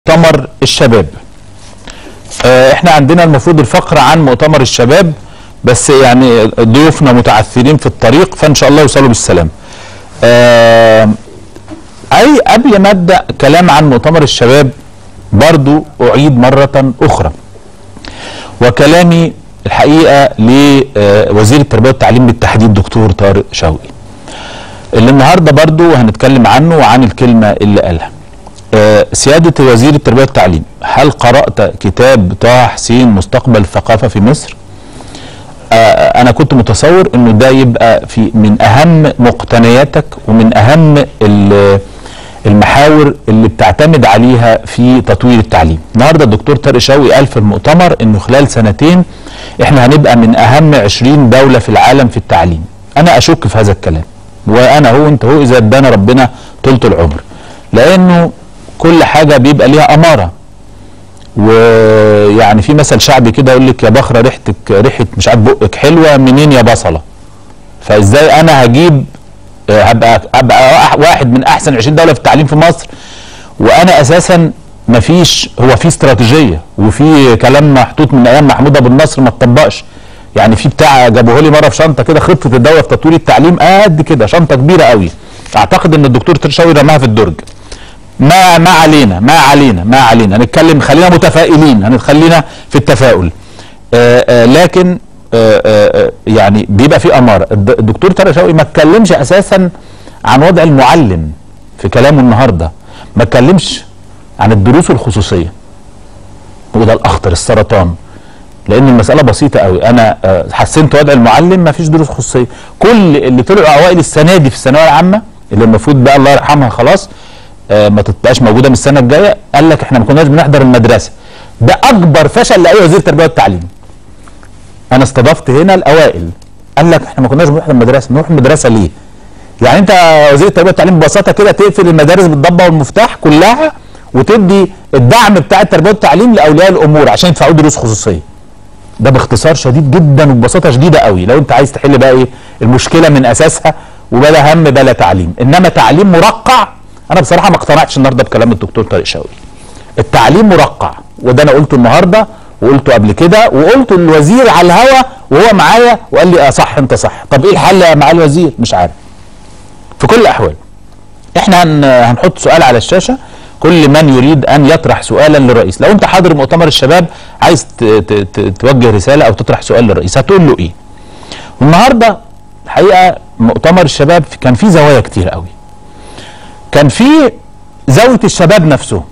مؤتمر الشباب آه، احنا عندنا المفروض الفقرة عن مؤتمر الشباب بس يعني ضيوفنا متعثرين في الطريق فان شاء الله يوصلوا بالسلام آه، اي قبل ما ابدا كلام عن مؤتمر الشباب برضو اعيد مرة اخرى وكلامي الحقيقة لوزير التربية والتعليم بالتحديد دكتور طارق شوقي اللي النهاردة برضو هنتكلم عنه وعن الكلمة اللي قالها آه، سيادة وزير التربية والتعليم هل قرأت كتاب طه حسين مستقبل الثقافة في مصر؟ آه، أنا كنت متصور إنه ده يبقى في من أهم مقتنياتك ومن أهم ال- المحاور اللي بتعتمد عليها في تطوير التعليم. النهارده الدكتور طارق شوقي قال في المؤتمر إنه خلال سنتين إحنا هنبقى من أهم 20 دولة في العالم في التعليم. أنا أشك في هذا الكلام. وأنا هو أنت هو إذا ادانا ربنا طولة العمر. لأنه كل حاجة بيبقى ليها أمارة ويعني في مثل شعبي كده يقول لك يا بخرة ريحتك ريحة مش عارف بقك حلوة منين يا بصلة فازاي انا هجيب آه، هبقى هبقى واح- واحد من احسن 20 دولة في التعليم في مصر وانا اساسا مفيش هو في استراتيجية وفي كلام محطوط من ايام محمود ابو النصر ما اتطبقش يعني في بتاع جابوه لي مره في شنطه كده خطه الدوله في تطوير التعليم قد كده شنطه كبيره قوي اعتقد ان الدكتور ترشاوي رماها في الدرج ما ما علينا ما علينا ما علينا نتكلم خلينا متفائلين هنخلينا في التفاؤل آآ آآ لكن آآ آآ يعني بيبقى في اماره الد- الدكتور طارق شوقي ما اتكلمش اساسا عن وضع المعلم في كلامه النهارده ما اتكلمش عن الدروس الخصوصيه وده الاخطر السرطان لان المساله بسيطه قوي انا آه، حسنت وضع المعلم ما فيش دروس خصوصيه كل اللي طلعوا اوائل السنه دي في الثانويه العامه اللي المفروض بقى الله يرحمها خلاص آه، ما تبقاش موجوده من السنه الجايه قال لك احنا ما كناش بنحضر المدرسه ده اكبر فشل لاي وزير تربيه والتعليم انا استضفت هنا الاوائل قال لك احنا ما كناش بنحضر المدرسه نروح المدرسه ليه يعني انت يا وزير التربيه والتعليم ببساطه كده تقفل المدارس بالضبه والمفتاح كلها وتدي الدعم بتاع التربيه والتعليم لاولياء الامور عشان يدفعوا دروس خصوصيه ده باختصار شديد جدا وببساطه شديده قوي لو انت عايز تحل بقى ايه المشكله من اساسها وبلا هم بلا تعليم انما تعليم مرقع انا بصراحه ما اقتنعتش النهارده بكلام الدكتور طارق شوقي التعليم مرقع وده انا قلته النهارده وقلته قبل كده وقلته للوزير على الهوا وهو معايا وقال لي اه صح انت صح طب ايه الحل يا معالي الوزير مش عارف في كل الاحوال احنا هن هنحط سؤال على الشاشه كل من يريد ان يطرح سؤالا للرئيس لو انت حاضر مؤتمر الشباب عايز ت- ت- ت- توجه رساله او تطرح سؤال للرئيس هتقول له ايه والنهارده الحقيقه مؤتمر الشباب كان فيه زوايا كتير قوي كان فيه زاويه الشباب نفسهم